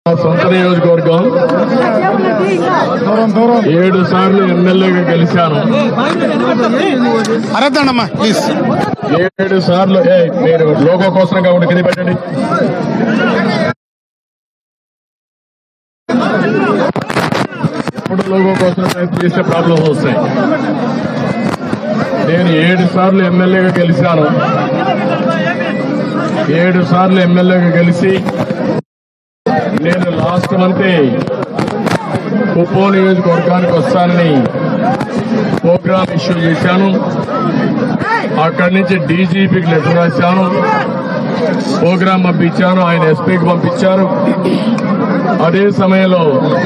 నా సొంత నియోజకవర్గం ఏడు సార్లు ఎమ్మెల్యేగా గెలిచాను అరద్దండమ్మా ప్లీజ్ ఏడు సార్లు ఏ మీరు లోగో కోసం కాబట్టి కింద పెట్టండి ఇప్పుడు లోగో కోసం ప్రయత్నం చేస్తే ప్రాబ్లమ్స్ వస్తాయి నేను ఏడు సార్లు ఎమ్మెల్యేగా గెలిచాను ఏడు సార్లు ఎమ్మెల్యేగా గెలిచి నేను లాస్ట్ మంత్ కుప్పం నియోజకవర్గానికి వస్తానని ప్రోగ్రామ్ ఇష్యూ చేశాను అక్కడి నుంచి డీజీపీకి లెటర్ రాశాను ప్రోగ్రాం పంపించాను ఆయన ఎస్పీకి పంపించారు అదే సమయంలో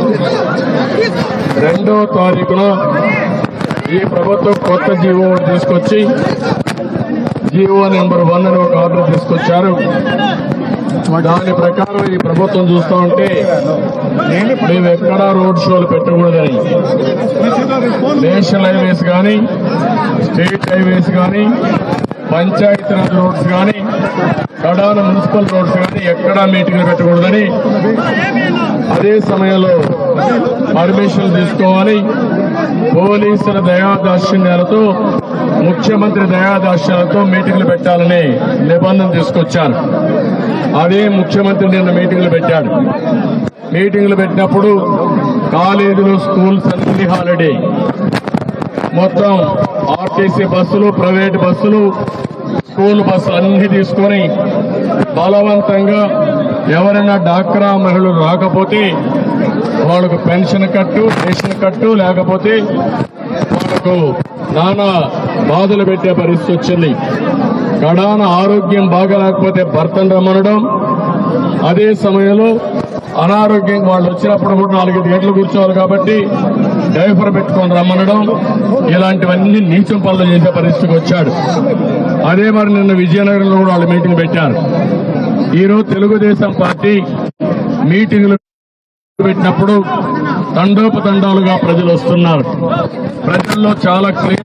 రెండో తారీఖున ఈ ప్రభుత్వం కొత్త జీవో తీసుకొచ్చి జీవో నెంబర్ వన్ అని ఒక ఆర్డర్ తీసుకొచ్చారు దాని ప్రకారం ఈ ప్రభుత్వం చూస్తా ఉంటే మేము ఎక్కడా రోడ్ షోలు పెట్టకూడదని నేషనల్ హైవేస్ కానీ స్టేట్ హైవేస్ కానీ పంచాయతీరాజ్ రోడ్స్ కానీ కడాన మున్సిపల్ రోడ్స్ కానీ ఎక్కడా మీటింగ్లు పెట్టకూడదని అదే సమయంలో పర్మిషన్ తీసుకోవాలి పోలీసుల దయాదాక్షిణ్యాలతో ముఖ్యమంత్రి దయాదాక్షిణ్యాలతో మీటింగ్లు పెట్టాలని నిబంధన తీసుకొచ్చాను అదే ముఖ్యమంత్రి నిన్న మీటింగ్లు పెట్టాడు మీటింగ్లు పెట్టినప్పుడు కాలేజీలు స్కూల్స్ అన్ని హాలిడే మొత్తం ఆర్టీసీ బస్సులు ప్రైవేట్ బస్సులు స్కూల్ బస్సులు అన్ని తీసుకొని బలవంతంగా ఎవరైనా డాక్రా మహిళలు రాకపోతే వాళ్ళకు పెన్షన్ కట్టు రేషన్ కట్టు లేకపోతే వాళ్ళకు నానా బాధలు పెట్టే పరిస్థితి వచ్చింది కడాన ఆరోగ్యం బాగలేకపోతే భర్తను రమ్మనడం అదే సమయంలో అనారోగ్యం వాళ్ళు వచ్చినప్పుడు కూడా నాలుగైదు గంటలు కూర్చోవాలి కాబట్టి డైఫర్ పెట్టుకొని రమ్మనడం ఇలాంటివన్నీ నీచం పనులు చేసే పరిస్థితికి వచ్చాడు అదే మరి నిన్న విజయనగరంలో కూడా వాళ్ళు మీటింగ్ పెట్టారు ఈరోజు తెలుగుదేశం పార్టీ మీటింగ్లు పెట్టినప్పుడు తండోపతండాలుగా ప్రజలు వస్తున్నారు ప్రజల్లో చాలా క్లియర్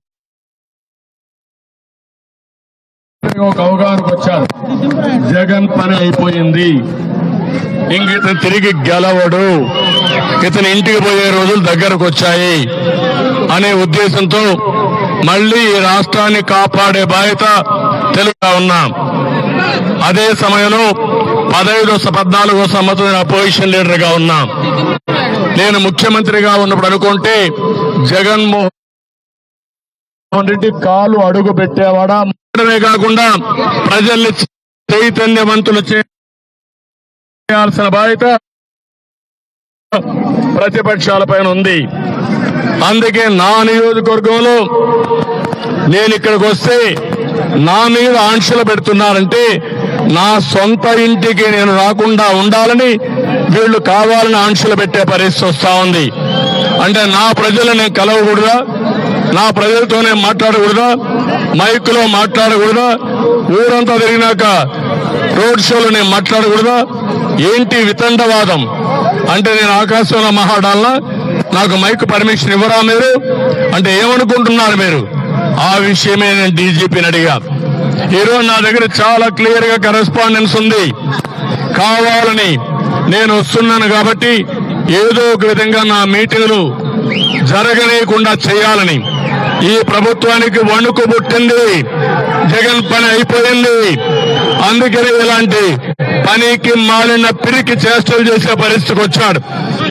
ఒక అవగాహనకు వచ్చారు జగన్ పని అయిపోయింది ఇంక ఇతను తిరిగి గెలవడు ఇతని ఇంటికి పోయే రోజులు దగ్గరకు వచ్చాయి అనే ఉద్దేశంతో మళ్లీ ఈ రాష్ట్రాన్ని కాపాడే బాధ్యత తెలుగుగా ఉన్నాం అదే సమయంలో పదహైదో పద్నాలుగో సంవత్సరం అపోజిషన్ లీడర్ గా ఉన్నాం నేను ముఖ్యమంత్రిగా ఉన్నప్పుడు అనుకుంటే జగన్మోహన్ రెడ్డి కాలు అడుగు పెట్టేవాడా మాత్రమే కాకుండా ప్రజల్ని చైతన్యవంతులు చేయాల్సిన బాధ్యత ప్రతిపక్షాలపైన ఉంది అందుకే నా నియోజకవర్గంలో నేను ఇక్కడికి వస్తే నా మీద ఆంక్షలు పెడుతున్నారంటే నా సొంత ఇంటికి నేను రాకుండా ఉండాలని వీళ్ళు కావాలని ఆంక్షలు పెట్టే పరిస్థితి వస్తా ఉంది అంటే నా ప్రజలు నేను కలవకూడదా నా ప్రజలతోనే మాట్లాడకూడదా మైక్లో మాట్లాడకూడదా ఊరంతా తిరిగినాక రోడ్ షోలో నేను మాట్లాడకూడదా ఏంటి వితండవాదం అంటే నేను ఆకాశంలో మాట్లాడాలనా నాకు మైక్ పర్మిషన్ ఇవ్వరా మీరు అంటే ఏమనుకుంటున్నారు మీరు ఆ విషయమే నేను డీజీపీని అడిగా ఈరోజు నా దగ్గర చాలా క్లియర్ గా కరెస్పాండెన్స్ ఉంది కావాలని నేను వస్తున్నాను కాబట్టి ఏదో ఒక విధంగా నా మీటింగులు జరగనీయకుండా చేయాలని ఈ ప్రభుత్వానికి వణుకు పుట్టింది జగన్ పని అయిపోయింది అందుకని ఇలాంటి పనికి మాలిన పిరికి చేష్టలు చేసే పరిస్థితికి వచ్చాడు